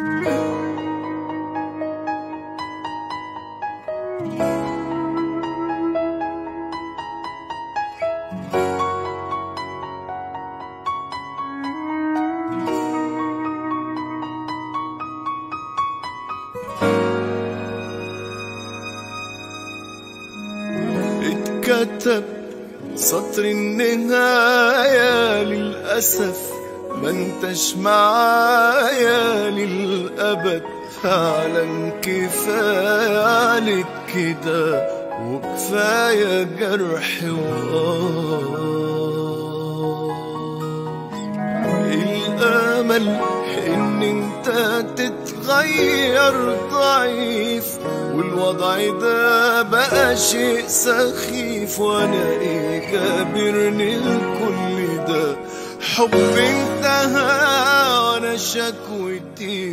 اتكتب سطر النهاية للأسف ما انتش معايا للأبد فعلا كفاية عليك كده وكفاية جرح وآه الأمل إن أنت تتغير ضعيف والوضع ده بقى شيء سخيف وأنا إيه جابرني لكل ده حب انتهى وأنا شكوتي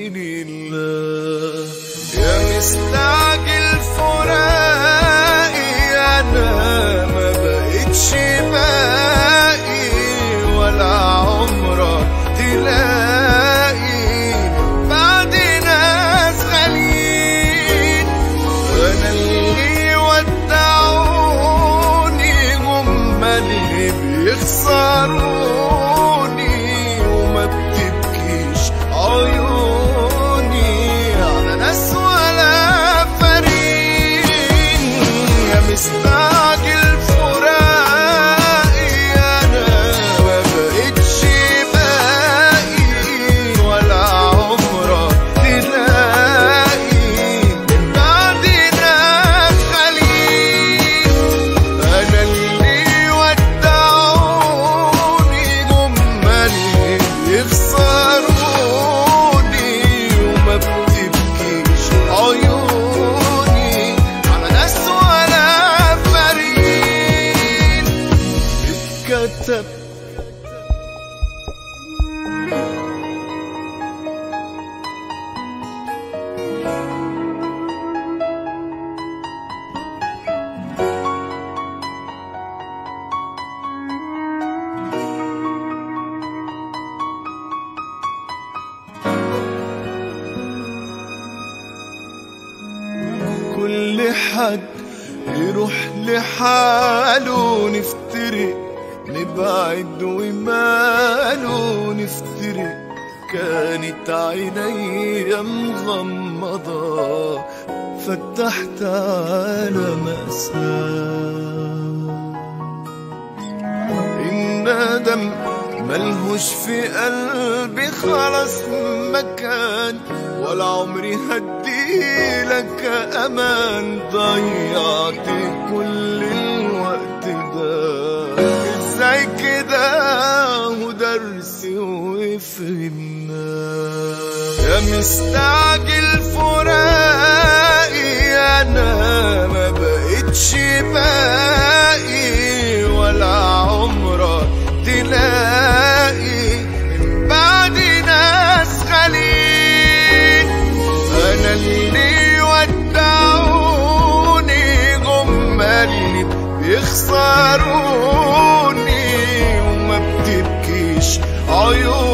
لله يا مستعجل فراقي أنا ما بقتش باقي ولا عمرك تلاقي بعد ناس غاليين وانا اللي ودعوني هم اللي بيخسروني وما بتبكيش عيوني على ناس ولا فريق يا مستعجل فراقي انا ما بقتش باقي ولا عمرك تلاقي من بعدنا خليل انا اللي ودعوني هم اللي يخسروني وما بتبكيش عيوني على ناس ولا فريق اتكتب كل حد يروح لحاله نفترق نبعد وماله نفترق كانت عيني مغمضة فتحت على مأساة الندم ملهوش في قلبي خلاص مكان ولا عمري هديلك امان ضيعت كل الوقت ده ازاي كده ودرسي وفهمنا يا مستعجل فراقي انا ما بقتش باقي ولا عمرك تلاقي من بعد ناس غاليين انا اللي ودعوني هم اللي بيخسروني وما بتبكيش عيوني